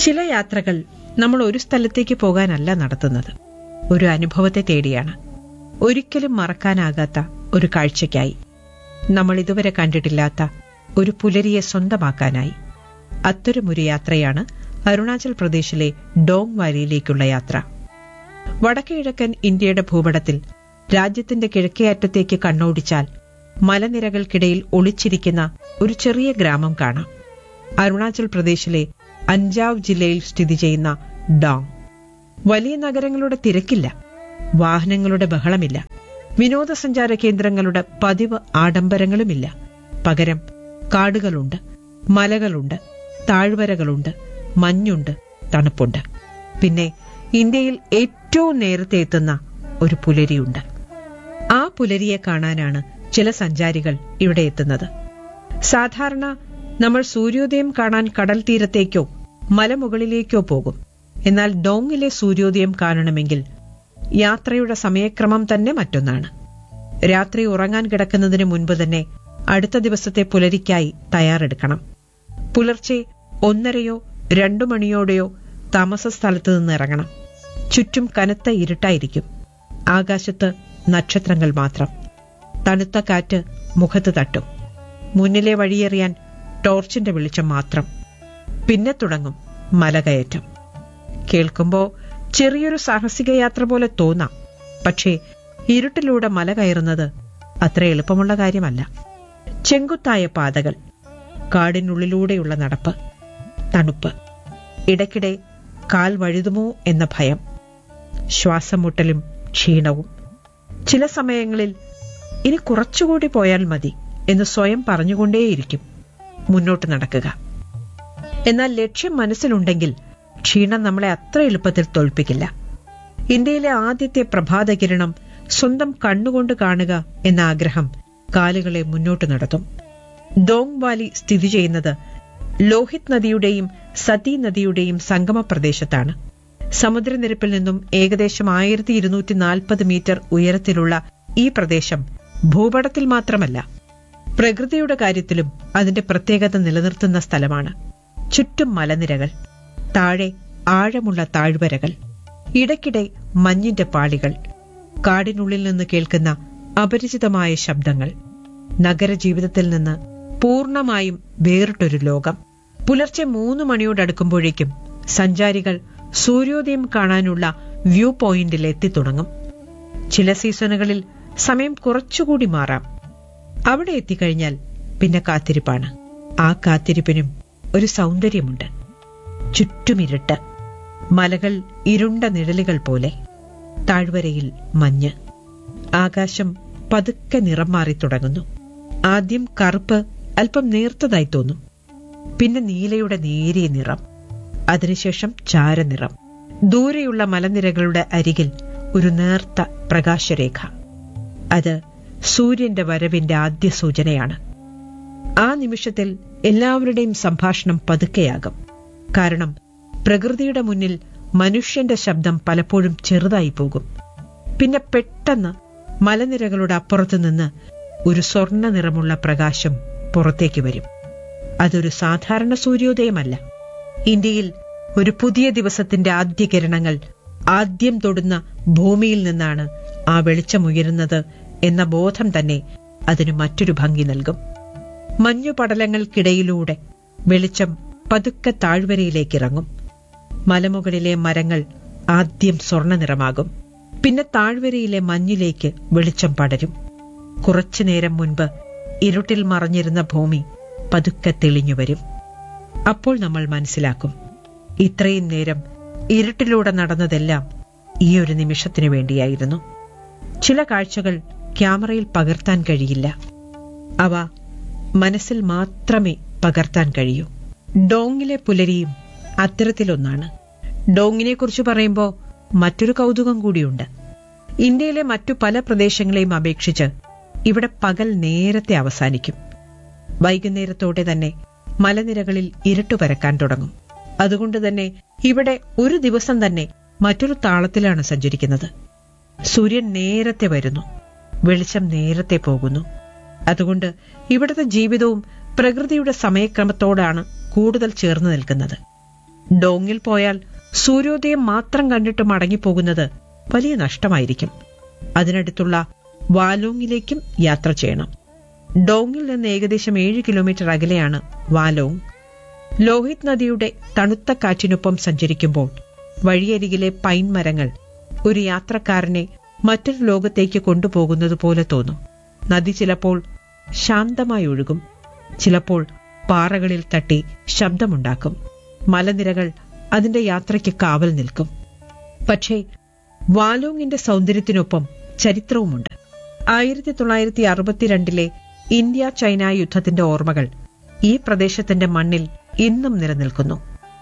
ചില യാത്രകൾ നമ്മൾ ഒരു സ്ഥലത്തേക്ക് പോകാനല്ല നടത്തുന്നത് ഒരു അനുഭവത്തെ തേടിയാണ് ഒരിക്കലും മറക്കാനാകാത്ത ഒരു കാഴ്ചയ്ക്കായി നമ്മൾ ഇതുവരെ കണ്ടിട്ടില്ലാത്ത ഒരു പുലരിയെ സ്വന്തമാക്കാനായി അത്തരമൊരു യാത്രയാണ് അരുണാചൽ പ്രദേശിലെ ഡോങ് വാലിയിലേക്കുള്ള യാത്ര വടക്കുകിഴക്കൻ ഇന്ത്യയുടെ ഭൂപടത്തിൽ രാജ്യത്തിന്റെ കിഴക്കേ അറ്റത്തേക്ക് കണ്ണോടിച്ചാൽ മലനിരകൾക്കിടയിൽ ഒളിച്ചിരിക്കുന്ന ഒരു ചെറിയ ഗ്രാമം കാണാം അരുണാചൽ പ്രദേശിലെ അഞ്ചാവ് ജില്ലയിൽ സ്ഥിതി ചെയ്യുന്ന ഡോങ് വലിയ നഗരങ്ങളുടെ തിരക്കില്ല വാഹനങ്ങളുടെ ബഹളമില്ല വിനോദസഞ്ചാര കേന്ദ്രങ്ങളുടെ പതിവ് ആഡംബരങ്ങളുമില്ല പകരം കാടുകളുണ്ട് മലകളുണ്ട് താഴ്വരകളുണ്ട് മഞ്ഞുണ്ട് തണുപ്പുണ്ട് പിന്നെ ഇന്ത്യയിൽ ഏറ്റവും നേരത്തെ എത്തുന്ന ഒരു പുലരിയുണ്ട് ആ പുലരിയെ കാണാനാണ് ചില സഞ്ചാരികൾ ഇവിടെ എത്തുന്നത് സാധാരണ നമ്മൾ സൂര്യോദയം കാണാൻ കടൽ തീരത്തേക്കോ മലമുകളിലേക്കോ പോകും എന്നാൽ ഡോങ്ങിലെ സൂര്യോദയം കാണണമെങ്കിൽ യാത്രയുടെ സമയക്രമം തന്നെ മറ്റൊന്നാണ് രാത്രി ഉറങ്ങാൻ കിടക്കുന്നതിന് മുൻപ് തന്നെ അടുത്ത ദിവസത്തെ പുലരിക്കായി തയ്യാറെടുക്കണം പുലർച്ചെ ഒന്നരയോ രണ്ടു മണിയോടെയോ താമസ സ്ഥലത്ത് നിന്ന് ഇറങ്ങണം ചുറ്റും കനത്ത ഇരുട്ടായിരിക്കും ആകാശത്ത് നക്ഷത്രങ്ങൾ മാത്രം തണുത്ത കാറ്റ് മുഖത്ത് തട്ടും മുന്നിലെ വഴിയെറിയാൻ ടോർച്ചിന്റെ വെളിച്ചം മാത്രം പിന്നെ തുടങ്ങും മലകയറ്റം കേൾക്കുമ്പോ ചെറിയൊരു സാഹസിക യാത്ര പോലെ തോന്നാം പക്ഷേ ഇരുട്ടിലൂടെ മല കയറുന്നത് അത്ര എളുപ്പമുള്ള കാര്യമല്ല ചെങ്കുത്തായ പാതകൾ കാടിനുള്ളിലൂടെയുള്ള നടപ്പ് തണുപ്പ് ഇടയ്ക്കിടെ കാൽ വഴുതുമോ എന്ന ഭയം ശ്വാസം മുട്ടലും ക്ഷീണവും ചില സമയങ്ങളിൽ ഇനി കുറച്ചുകൂടി പോയാൽ മതി എന്ന് സ്വയം പറഞ്ഞുകൊണ്ടേയിരിക്കും മുന്നോട്ട് നടക്കുക എന്നാൽ ലക്ഷ്യം മനസ്സിലുണ്ടെങ്കിൽ ക്ഷീണം നമ്മളെ അത്ര എളുപ്പത്തിൽ തോൽപ്പിക്കില്ല ഇന്ത്യയിലെ ആദ്യത്തെ പ്രഭാതകിരണം സ്വന്തം കണ്ണുകൊണ്ട് കാണുക എന്ന ആഗ്രഹം കാലുകളെ മുന്നോട്ട് നടത്തും ഡോങ് വാലി സ്ഥിതി ചെയ്യുന്നത് ലോഹിത് നദിയുടെയും സതി നദിയുടെയും സംഗമ പ്രദേശത്താണ് സമുദ്രനിരപ്പിൽ നിന്നും ഏകദേശം ആയിരത്തി ഇരുന്നൂറ്റി നാൽപ്പത് മീറ്റർ ഉയരത്തിലുള്ള ഈ പ്രദേശം ഭൂപടത്തിൽ മാത്രമല്ല പ്രകൃതിയുടെ കാര്യത്തിലും അതിന്റെ പ്രത്യേകത നിലനിർത്തുന്ന സ്ഥലമാണ് ചുറ്റും മലനിരകൾ താഴെ ആഴമുള്ള താഴ്വരകൾ ഇടയ്ക്കിടെ മഞ്ഞിന്റെ പാളികൾ കാടിനുള്ളിൽ നിന്ന് കേൾക്കുന്ന അപരിചിതമായ ശബ്ദങ്ങൾ നഗരജീവിതത്തിൽ നിന്ന് പൂർണ്ണമായും വേറിട്ടൊരു ലോകം പുലർച്ചെ മൂന്ന് മണിയോടടുക്കുമ്പോഴേക്കും സഞ്ചാരികൾ സൂര്യോദയം കാണാനുള്ള വ്യൂ പോയിന്റിൽ എത്തിത്തുടങ്ങും ചില സീസണുകളിൽ സമയം കുറച്ചുകൂടി മാറാം അവിടെ എത്തിക്കഴിഞ്ഞാൽ പിന്നെ കാത്തിരിപ്പാണ് ആ കാത്തിരിപ്പിനും ഒരു സൗന്ദര്യമുണ്ട് ചുറ്റുമിരുട്ട് മലകൾ ഇരുണ്ട നിഴലുകൾ പോലെ താഴ്വരയിൽ മഞ്ഞ് ആകാശം പതുക്കെ നിറം മാറി തുടങ്ങുന്നു ആദ്യം കറുപ്പ് അല്പം നേർത്തതായി തോന്നും പിന്നെ നീലയുടെ നേരിയ നിറം അതിനുശേഷം ചാരനിറം ദൂരെയുള്ള മലനിരകളുടെ അരികിൽ ഒരു നേർത്ത പ്രകാശരേഖ അത് സൂര്യന്റെ വരവിന്റെ ആദ്യ സൂചനയാണ് ആ നിമിഷത്തിൽ എല്ലാവരുടെയും സംഭാഷണം പതുക്കെയാകും കാരണം പ്രകൃതിയുടെ മുന്നിൽ മനുഷ്യന്റെ ശബ്ദം പലപ്പോഴും ചെറുതായി പോകും പിന്നെ പെട്ടെന്ന് മലനിരകളുടെ അപ്പുറത്തു നിന്ന് ഒരു സ്വർണ്ണ നിറമുള്ള പ്രകാശം പുറത്തേക്ക് വരും അതൊരു സാധാരണ സൂര്യോദയമല്ല ഇന്ത്യയിൽ ഒരു പുതിയ ദിവസത്തിന്റെ ആദ്യ കിരണങ്ങൾ ആദ്യം തൊടുന്ന ഭൂമിയിൽ നിന്നാണ് ആ വെളിച്ചമുയരുന്നത് എന്ന ബോധം തന്നെ അതിന് മറ്റൊരു ഭംഗി നൽകും മഞ്ഞുപടലങ്ങൾക്കിടയിലൂടെ വെളിച്ചം പതുക്കെ താഴ്വരയിലേക്ക് ഇറങ്ങും മലമുകളിലെ മരങ്ങൾ ആദ്യം സ്വർണ്ണ നിറമാകും പിന്നെ താഴ്വരയിലെ മഞ്ഞിലേക്ക് വെളിച്ചം പടരും കുറച്ചുനേരം മുൻപ് ഇരുട്ടിൽ മറഞ്ഞിരുന്ന ഭൂമി പതുക്കെ തെളിഞ്ഞു വരും അപ്പോൾ നമ്മൾ മനസ്സിലാക്കും ഇത്രയും നേരം ഇരുട്ടിലൂടെ നടന്നതെല്ലാം ഈ ഒരു നിമിഷത്തിനു വേണ്ടിയായിരുന്നു ചില കാഴ്ചകൾ ക്യാമറയിൽ പകർത്താൻ കഴിയില്ല അവ മനസ്സിൽ മാത്രമേ പകർത്താൻ കഴിയൂ ഡോങ്ങിലെ പുലരിയും അത്തരത്തിലൊന്നാണ് ഡോങ്ങിനെ കുറിച്ച് പറയുമ്പോൾ മറ്റൊരു കൗതുകം കൂടിയുണ്ട് ഇന്ത്യയിലെ മറ്റു പല പ്രദേശങ്ങളെയും അപേക്ഷിച്ച് ഇവിടെ പകൽ നേരത്തെ അവസാനിക്കും വൈകുന്നേരത്തോടെ തന്നെ മലനിരകളിൽ ഇരുട്ട് പരക്കാൻ തുടങ്ങും അതുകൊണ്ട് തന്നെ ഇവിടെ ഒരു ദിവസം തന്നെ മറ്റൊരു താളത്തിലാണ് സഞ്ചരിക്കുന്നത് സൂര്യൻ നേരത്തെ വരുന്നു വെളിച്ചം നേരത്തെ പോകുന്നു അതുകൊണ്ട് ഇവിടുത്തെ ജീവിതവും പ്രകൃതിയുടെ സമയക്രമത്തോടാണ് കൂടുതൽ ചേർന്ന് നിൽക്കുന്നത് ഡോങ്ങിൽ പോയാൽ സൂര്യോദയം മാത്രം കണ്ടിട്ട് മടങ്ങിപ്പോകുന്നത് വലിയ നഷ്ടമായിരിക്കും അതിനടുത്തുള്ള വാലോങ്ങിലേക്കും യാത്ര ചെയ്യണം ഡോങ്ങിൽ നിന്ന് ഏകദേശം ഏഴ് കിലോമീറ്റർ അകലെയാണ് വാലോങ് ലോഹിത് നദിയുടെ തണുത്ത കാറ്റിനൊപ്പം സഞ്ചരിക്കുമ്പോൾ വഴിയരികിലെ പൈൻ മരങ്ങൾ ഒരു യാത്രക്കാരനെ മറ്റൊരു ലോകത്തേക്ക് കൊണ്ടുപോകുന്നത് പോലെ തോന്നും നദി ചിലപ്പോൾ ശാന്തമായി ഒഴുകും ചിലപ്പോൾ പാറകളിൽ തട്ടി ശബ്ദമുണ്ടാക്കും മലനിരകൾ അതിന്റെ യാത്രയ്ക്ക് കാവൽ നിൽക്കും പക്ഷേ വാലോങ്ങിന്റെ സൗന്ദര്യത്തിനൊപ്പം ചരിത്രവുമുണ്ട് ആയിരത്തി തൊള്ളായിരത്തി അറുപത്തിരണ്ടിലെ ഇന്ത്യ ചൈന യുദ്ധത്തിന്റെ ഓർമ്മകൾ ഈ പ്രദേശത്തിന്റെ മണ്ണിൽ ഇന്നും നിലനിൽക്കുന്നു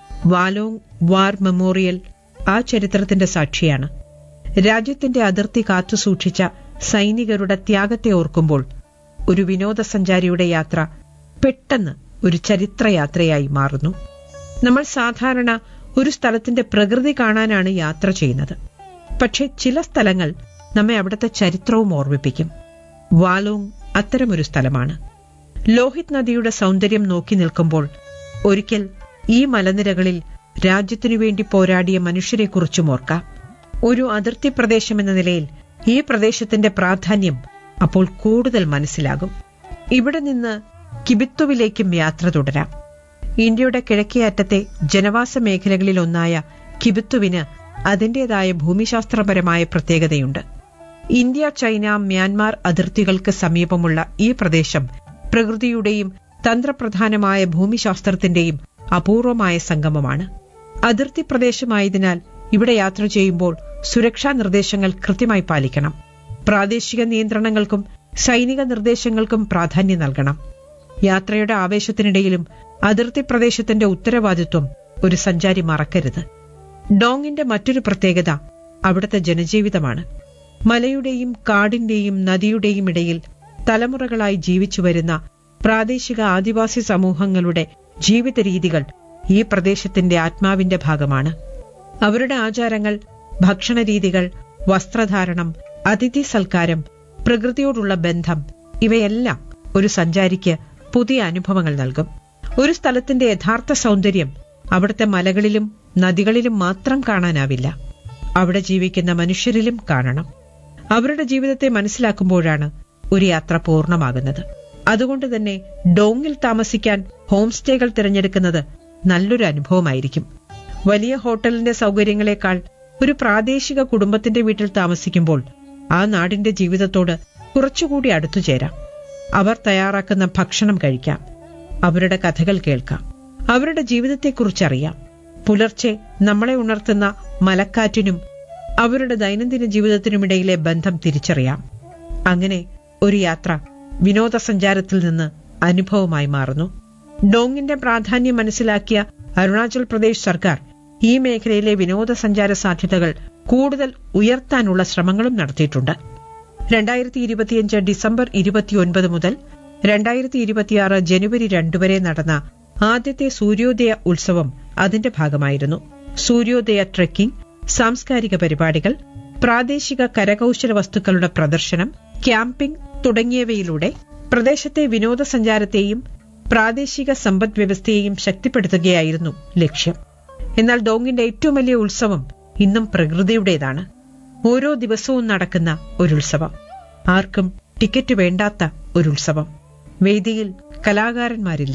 വാലോങ് വാർ മെമ്മോറിയൽ ആ ചരിത്രത്തിന്റെ സാക്ഷിയാണ് രാജ്യത്തിന്റെ അതിർത്തി കാത്തുസൂക്ഷിച്ച സൈനികരുടെ ത്യാഗത്തെ ഓർക്കുമ്പോൾ ഒരു വിനോദസഞ്ചാരിയുടെ യാത്ര പെട്ടെന്ന് ഒരു ചരിത്രയാത്രയായി മാറുന്നു നമ്മൾ സാധാരണ ഒരു സ്ഥലത്തിന്റെ പ്രകൃതി കാണാനാണ് യാത്ര ചെയ്യുന്നത് പക്ഷെ ചില സ്ഥലങ്ങൾ നമ്മെ അവിടുത്തെ ചരിത്രവും ഓർമ്മിപ്പിക്കും വാലോങ് അത്തരമൊരു സ്ഥലമാണ് ലോഹിത് നദിയുടെ സൗന്ദര്യം നോക്കി നിൽക്കുമ്പോൾ ഒരിക്കൽ ഈ മലനിരകളിൽ രാജ്യത്തിനു വേണ്ടി പോരാടിയ മനുഷ്യരെക്കുറിച്ചും ഓർക്കാം ഒരു അതിർത്തി പ്രദേശമെന്ന നിലയിൽ ഈ പ്രദേശത്തിന്റെ പ്രാധാന്യം അപ്പോൾ കൂടുതൽ മനസ്സിലാകും ഇവിടെ നിന്ന് കിബിത്തുവിലേക്കും യാത്ര തുടരാം ഇന്ത്യയുടെ കിഴക്കേ അറ്റത്തെ ജനവാസ മേഖലകളിൽ ഒന്നായ കിബിത്തുവിന് അതിന്റേതായ ഭൂമിശാസ്ത്രപരമായ പ്രത്യേകതയുണ്ട് ഇന്ത്യ ചൈന മ്യാൻമാർ അതിർത്തികൾക്ക് സമീപമുള്ള ഈ പ്രദേശം പ്രകൃതിയുടെയും തന്ത്രപ്രധാനമായ ഭൂമിശാസ്ത്രത്തിന്റെയും അപൂർവമായ സംഗമമാണ് അതിർത്തി പ്രദേശമായതിനാൽ ഇവിടെ യാത്ര ചെയ്യുമ്പോൾ സുരക്ഷാ നിർദ്ദേശങ്ങൾ കൃത്യമായി പാലിക്കണം പ്രാദേശിക നിയന്ത്രണങ്ങൾക്കും സൈനിക നിർദ്ദേശങ്ങൾക്കും പ്രാധാന്യം നൽകണം യാത്രയുടെ ആവേശത്തിനിടയിലും അതിർത്തി പ്രദേശത്തിന്റെ ഉത്തരവാദിത്വം ഒരു സഞ്ചാരി മറക്കരുത് ഡോങ്ങിന്റെ മറ്റൊരു പ്രത്യേകത അവിടുത്തെ ജനജീവിതമാണ് മലയുടെയും കാടിന്റെയും നദിയുടെയും ഇടയിൽ തലമുറകളായി ജീവിച്ചു വരുന്ന പ്രാദേശിക ആദിവാസി സമൂഹങ്ങളുടെ ജീവിത രീതികൾ ഈ പ്രദേശത്തിന്റെ ആത്മാവിന്റെ ഭാഗമാണ് അവരുടെ ആചാരങ്ങൾ ഭക്ഷണരീതികൾ വസ്ത്രധാരണം അതിഥി സൽക്കാരം പ്രകൃതിയോടുള്ള ബന്ധം ഇവയെല്ലാം ഒരു സഞ്ചാരിക്ക് പുതിയ അനുഭവങ്ങൾ നൽകും ഒരു സ്ഥലത്തിന്റെ യഥാർത്ഥ സൗന്ദര്യം അവിടുത്തെ മലകളിലും നദികളിലും മാത്രം കാണാനാവില്ല അവിടെ ജീവിക്കുന്ന മനുഷ്യരിലും കാണണം അവരുടെ ജീവിതത്തെ മനസ്സിലാക്കുമ്പോഴാണ് ഒരു യാത്ര പൂർണ്ണമാകുന്നത് അതുകൊണ്ട് തന്നെ ഡോങ്ങിൽ താമസിക്കാൻ ഹോം സ്റ്റേകൾ തിരഞ്ഞെടുക്കുന്നത് നല്ലൊരു അനുഭവമായിരിക്കും വലിയ ഹോട്ടലിന്റെ സൗകര്യങ്ങളെക്കാൾ ഒരു പ്രാദേശിക കുടുംബത്തിന്റെ വീട്ടിൽ താമസിക്കുമ്പോൾ ആ നാടിന്റെ ജീവിതത്തോട് കുറച്ചുകൂടി അടുത്തുചേരാം അവർ തയ്യാറാക്കുന്ന ഭക്ഷണം കഴിക്കാം അവരുടെ കഥകൾ കേൾക്കാം അവരുടെ ജീവിതത്തെക്കുറിച്ചറിയാം പുലർച്ചെ നമ്മളെ ഉണർത്തുന്ന മലക്കാറ്റിനും അവരുടെ ദൈനംദിന ജീവിതത്തിനുമിടയിലെ ബന്ധം തിരിച്ചറിയാം അങ്ങനെ ഒരു യാത്ര വിനോദസഞ്ചാരത്തിൽ നിന്ന് അനുഭവമായി മാറുന്നു ഡോങ്ങിന്റെ പ്രാധാന്യം മനസ്സിലാക്കിയ അരുണാചൽ പ്രദേശ് സർക്കാർ ഈ മേഖലയിലെ വിനോദസഞ്ചാര സാധ്യതകൾ കൂടുതൽ ഉയർത്താനുള്ള ശ്രമങ്ങളും നടത്തിയിട്ടുണ്ട് രണ്ടായിരത്തി ഇരുപത്തിയഞ്ച് ഡിസംബർ ഇരുപത്തിയൊൻപത് മുതൽ രണ്ടായിരത്തി ഇരുപത്തിയാറ് ജനുവരി രണ്ട് വരെ നടന്ന ആദ്യത്തെ സൂര്യോദയ ഉത്സവം അതിന്റെ ഭാഗമായിരുന്നു സൂര്യോദയ ട്രെക്കിംഗ് സാംസ്കാരിക പരിപാടികൾ പ്രാദേശിക കരകൌശല വസ്തുക്കളുടെ പ്രദർശനം ക്യാമ്പിംഗ് തുടങ്ങിയവയിലൂടെ പ്രദേശത്തെ വിനോദസഞ്ചാരത്തെയും പ്രാദേശിക സമ്പദ് വ്യവസ്ഥയെയും ശക്തിപ്പെടുത്തുകയായിരുന്നു ലക്ഷ്യം എന്നാൽ ഡോങ്ങിന്റെ ഏറ്റവും വലിയ ഉത്സവം ഇന്നും പ്രകൃതിയുടേതാണ് ഓരോ ദിവസവും നടക്കുന്ന ഒരു ഉത്സവം ആർക്കും ടിക്കറ്റ് വേണ്ടാത്ത ഒരു ഉത്സവം വേദിയിൽ കലാകാരന്മാരില്ല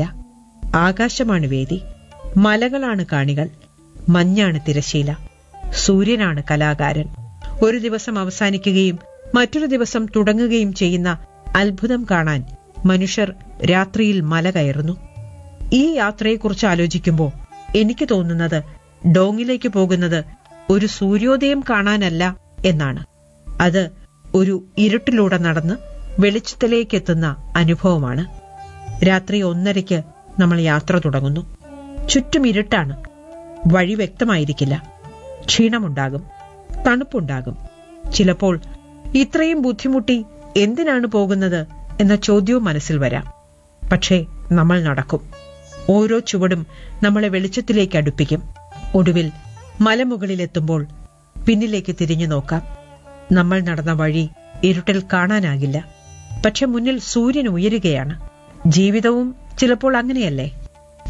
ആകാശമാണ് വേദി മലകളാണ് കാണികൾ മഞ്ഞാണ് തിരശീല സൂര്യനാണ് കലാകാരൻ ഒരു ദിവസം അവസാനിക്കുകയും മറ്റൊരു ദിവസം തുടങ്ങുകയും ചെയ്യുന്ന അത്ഭുതം കാണാൻ മനുഷ്യർ രാത്രിയിൽ മല കയറുന്നു ഈ യാത്രയെക്കുറിച്ച് ആലോചിക്കുമ്പോൾ എനിക്ക് തോന്നുന്നത് ഡോങ്ങിലേക്ക് പോകുന്നത് ഒരു സൂര്യോദയം കാണാനല്ല എന്നാണ് അത് ഒരു ഇരുട്ടിലൂടെ നടന്ന് വെളിച്ചത്തിലേക്കെത്തുന്ന അനുഭവമാണ് രാത്രി ഒന്നരയ്ക്ക് നമ്മൾ യാത്ര തുടങ്ങുന്നു ചുറ്റും ഇരുട്ടാണ് വഴി വ്യക്തമായിരിക്കില്ല ക്ഷീണമുണ്ടാകും തണുപ്പുണ്ടാകും ചിലപ്പോൾ ഇത്രയും ബുദ്ധിമുട്ടി എന്തിനാണ് പോകുന്നത് എന്ന ചോദ്യവും മനസ്സിൽ വരാം പക്ഷേ നമ്മൾ നടക്കും ഓരോ ചുവടും നമ്മളെ വെളിച്ചത്തിലേക്ക് അടുപ്പിക്കും ഒടുവിൽ മലമുകളിലെത്തുമ്പോൾ പിന്നിലേക്ക് തിരിഞ്ഞു നോക്കാം നമ്മൾ നടന്ന വഴി ഇരുട്ടിൽ കാണാനാകില്ല പക്ഷെ മുന്നിൽ സൂര്യൻ ഉയരുകയാണ് ജീവിതവും ചിലപ്പോൾ അങ്ങനെയല്ലേ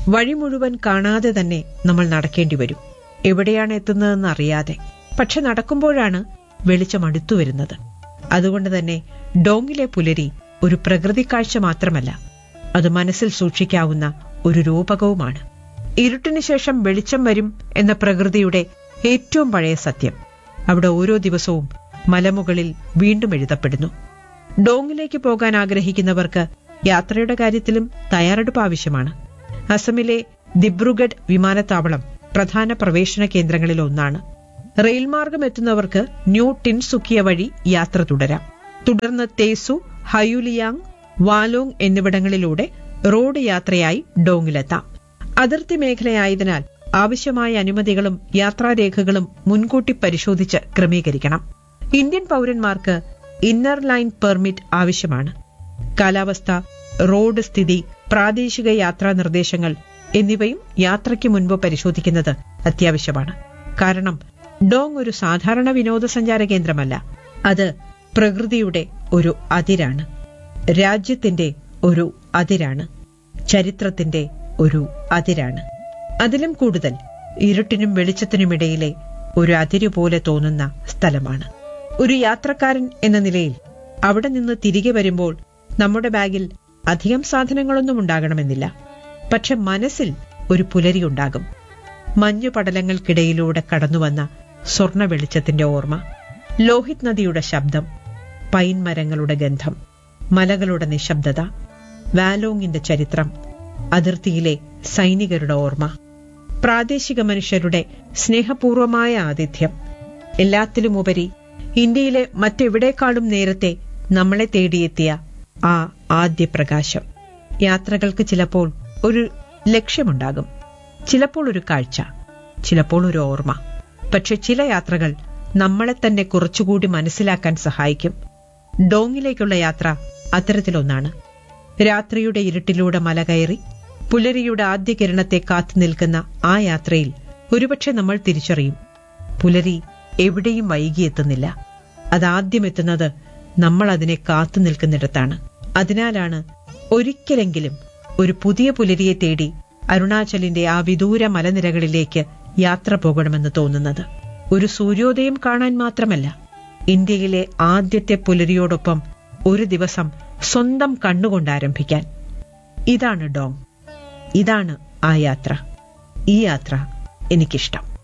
വഴി മുഴുവൻ കാണാതെ തന്നെ നമ്മൾ നടക്കേണ്ടി വരും എവിടെയാണ് എത്തുന്നതെന്ന് അറിയാതെ പക്ഷെ നടക്കുമ്പോഴാണ് വെളിച്ചം അടുത്തു വരുന്നത് അതുകൊണ്ട് തന്നെ ഡോങ്ങിലെ പുലരി ഒരു പ്രകൃതി കാഴ്ച മാത്രമല്ല അത് മനസ്സിൽ സൂക്ഷിക്കാവുന്ന ഒരു രൂപകവുമാണ് ഇരുട്ടിന് ശേഷം വെളിച്ചം വരും എന്ന പ്രകൃതിയുടെ ഏറ്റവും പഴയ സത്യം അവിടെ ഓരോ ദിവസവും മലമുകളിൽ വീണ്ടും എഴുതപ്പെടുന്നു ഡോങ്ങിലേക്ക് പോകാൻ ആഗ്രഹിക്കുന്നവർക്ക് യാത്രയുടെ കാര്യത്തിലും തയ്യാറെടുപ്പ് ആവശ്യമാണ് അസമിലെ ദിബ്രുഗഡ് വിമാനത്താവളം പ്രധാന പ്രവേശന കേന്ദ്രങ്ങളിൽ ഒന്നാണ് റെയിൽ മാർഗം എത്തുന്നവർക്ക് ന്യൂ ടിൻസുക്കിയ വഴി യാത്ര തുടരാം തുടർന്ന് തേസു ഹയുലിയാങ് വാലോങ് എന്നിവിടങ്ങളിലൂടെ റോഡ് യാത്രയായി ഡോങ്ങിലെത്താം അതിർത്തി മേഖലയായതിനാൽ ആവശ്യമായ അനുമതികളും യാത്രാരേഖകളും മുൻകൂട്ടി പരിശോധിച്ച് ക്രമീകരിക്കണം ഇന്ത്യൻ പൌരന്മാർക്ക് ഇന്നർ ലൈൻ പെർമിറ്റ് ആവശ്യമാണ് കാലാവസ്ഥ റോഡ് സ്ഥിതി പ്രാദേശിക യാത്രാ നിർദ്ദേശങ്ങൾ എന്നിവയും യാത്രയ്ക്ക് മുൻപ് പരിശോധിക്കുന്നത് അത്യാവശ്യമാണ് കാരണം ഡോങ് ഒരു സാധാരണ വിനോദസഞ്ചാര കേന്ദ്രമല്ല അത് പ്രകൃതിയുടെ ഒരു അതിരാണ് രാജ്യത്തിന്റെ ഒരു അതിരാണ് ചരിത്രത്തിന്റെ ഒരു അതിരാണ് അതിലും കൂടുതൽ ഇരുട്ടിനും വെളിച്ചത്തിനുമിടയിലെ ഒരു അതിരു പോലെ തോന്നുന്ന സ്ഥലമാണ് ഒരു യാത്രക്കാരൻ എന്ന നിലയിൽ അവിടെ നിന്ന് തിരികെ വരുമ്പോൾ നമ്മുടെ ബാഗിൽ അധികം സാധനങ്ങളൊന്നും ഉണ്ടാകണമെന്നില്ല പക്ഷെ മനസ്സിൽ ഒരു പുലരി ഉണ്ടാകും മഞ്ഞു പടലങ്ങൾക്കിടയിലൂടെ കടന്നുവന്ന സ്വർണ വെളിച്ചത്തിന്റെ ഓർമ്മ ലോഹിത് നദിയുടെ ശബ്ദം പൈൻ മരങ്ങളുടെ ഗന്ധം മലകളുടെ നിശബ്ദത വാലോങ്ങിന്റെ ചരിത്രം അതിർത്തിയിലെ സൈനികരുടെ ഓർമ്മ പ്രാദേശിക മനുഷ്യരുടെ സ്നേഹപൂർവമായ ആതിഥ്യം എല്ലാത്തിലുമുപരി ഇന്ത്യയിലെ മറ്റെവിടേക്കാളും നേരത്തെ നമ്മളെ തേടിയെത്തിയ ആ ആദ്യ പ്രകാശം യാത്രകൾക്ക് ചിലപ്പോൾ ഒരു ലക്ഷ്യമുണ്ടാകും ചിലപ്പോൾ ഒരു കാഴ്ച ചിലപ്പോൾ ഒരു ഓർമ്മ പക്ഷെ ചില യാത്രകൾ നമ്മളെ തന്നെ കുറച്ചുകൂടി മനസ്സിലാക്കാൻ സഹായിക്കും ഡോങ്ങിലേക്കുള്ള യാത്ര അത്തരത്തിലൊന്നാണ് രാത്രിയുടെ ഇരുട്ടിലൂടെ മല കയറി പുലരിയുടെ ആദ്യ കിരണത്തെ കാത്തു നിൽക്കുന്ന ആ യാത്രയിൽ ഒരുപക്ഷെ നമ്മൾ തിരിച്ചറിയും പുലരി എവിടെയും വൈകിയെത്തുന്നില്ല അതാദ്യം എത്തുന്നത് നമ്മൾ അതിനെ കാത്തു നിൽക്കുന്നിടത്താണ് അതിനാലാണ് ഒരിക്കലെങ്കിലും ഒരു പുതിയ പുലരിയെ തേടി അരുണാചലിന്റെ ആ വിദൂര മലനിരകളിലേക്ക് യാത്ര പോകണമെന്ന് തോന്നുന്നത് ഒരു സൂര്യോദയം കാണാൻ മാത്രമല്ല ഇന്ത്യയിലെ ആദ്യത്തെ പുലരിയോടൊപ്പം ഒരു ദിവസം സ്വന്തം കണ്ണുകൊണ്ട് ആരംഭിക്കാൻ ഇതാണ് ഡോങ് ഇതാണ് ആ യാത്ര ഈ യാത്ര എനിക്കിഷ്ടം